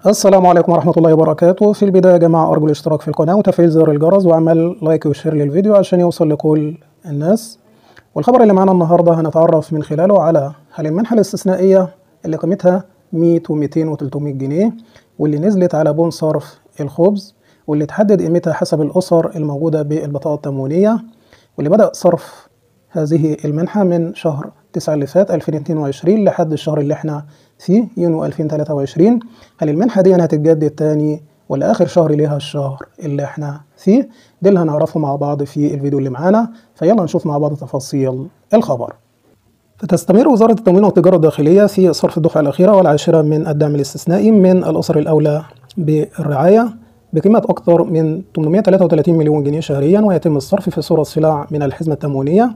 السلام عليكم ورحمة الله وبركاته في البداية يا جماعة أرجو الاشتراك في القناة وتفعيل زر الجرس وعمل لايك وشير للفيديو عشان يوصل لكل الناس والخبر اللي معانا النهاردة هنتعرف من خلاله على هل المنحة الاستثنائية اللي قيمتها 100 و200 و300 جنيه واللي نزلت على بون صرف الخبز واللي تحدد قيمتها حسب الأسر الموجودة بالبطاقة التموينية واللي بدأ صرف هذه المنحة من شهر 9 اللي فات 2022 لحد الشهر اللي احنا فيه يونيو 2023 هل المنحة دي هتتجدد تاني ولا آخر شهر ليها الشهر اللي احنا فيه ده اللي هنعرفه مع بعض في الفيديو اللي معانا فيلا نشوف مع بعض تفاصيل الخبر فتستمر وزارة التموين والتجارة الداخلية في صرف الدفعة الأخيرة والعاشرة من الدعم الاستثنائي من الأسر الأولى بالرعاية بقيمة أكثر من 833 مليون جنيه شهريا ويتم الصرف في صورة صلاع من الحزمة التموينية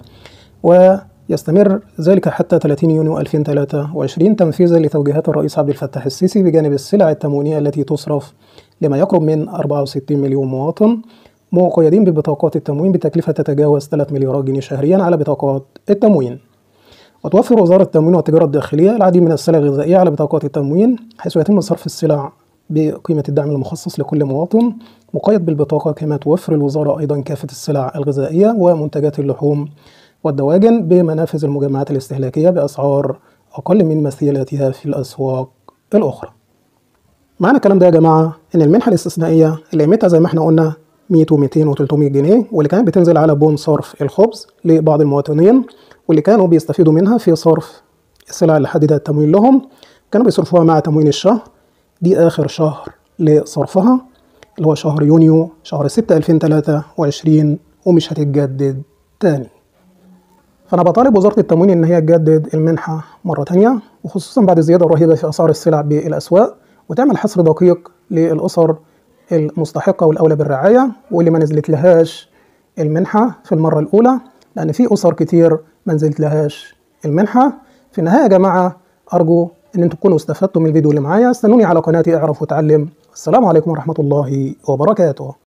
ويستمر ذلك حتى 30 يونيو 2023 تنفيذا لتوجيهات الرئيس عبد الفتاح السيسي بجانب السلع التموينية التي تصرف لما يقرب من 64 مليون مواطن مقيدين ببطاقات التموين بتكلفة تتجاوز 3 مليارات جنيه شهريا على بطاقات التموين وتوفر وزارة التموين والتجارة الداخلية العديد من السلع الغذائية على بطاقات التموين حيث يتم صرف السلع بقيمة الدعم المخصص لكل مواطن مقيد بالبطاقة كما توفر الوزارة أيضا كافة السلع الغذائية ومنتجات اللحوم والدواجن بمنافذ المجمعات الاستهلاكية بأسعار أقل من مثيلاتها في الأسواق الأخرى. معنى الكلام ده يا جماعة إن المنحة الاستثنائية اللي قيمتها زي ما احنا قلنا 100 و200 و300 جنيه واللي كانت بتنزل على بون صرف الخبز لبعض المواطنين واللي كانوا بيستفيدوا منها في صرف السلع اللي حددها التموين لهم كانوا بيصرفوها مع تموين الشهر دي آخر شهر لصرفها اللي هو شهر يونيو شهر 6 2023 ومش هتتجدد تاني فأنا بطالب وزارة التموين إن هي تجدد المنحة مرة تانية وخصوصا بعد الزيادة الرهيبة في أسعار السلع بالأسواق وتعمل حصر دقيق للأسر المستحقة والأولى بالرعاية واللي ما نزلت لهاش المنحة في المرة الأولى لأن في أسر كتير ما نزلت لهاش المنحة في النهاية يا جماعة أرجو إن أنتم تكونوا استفدتوا من الفيديو اللي معايا استنوني على قناتي اعرف وتعلم السلام عليكم ورحمة الله وبركاته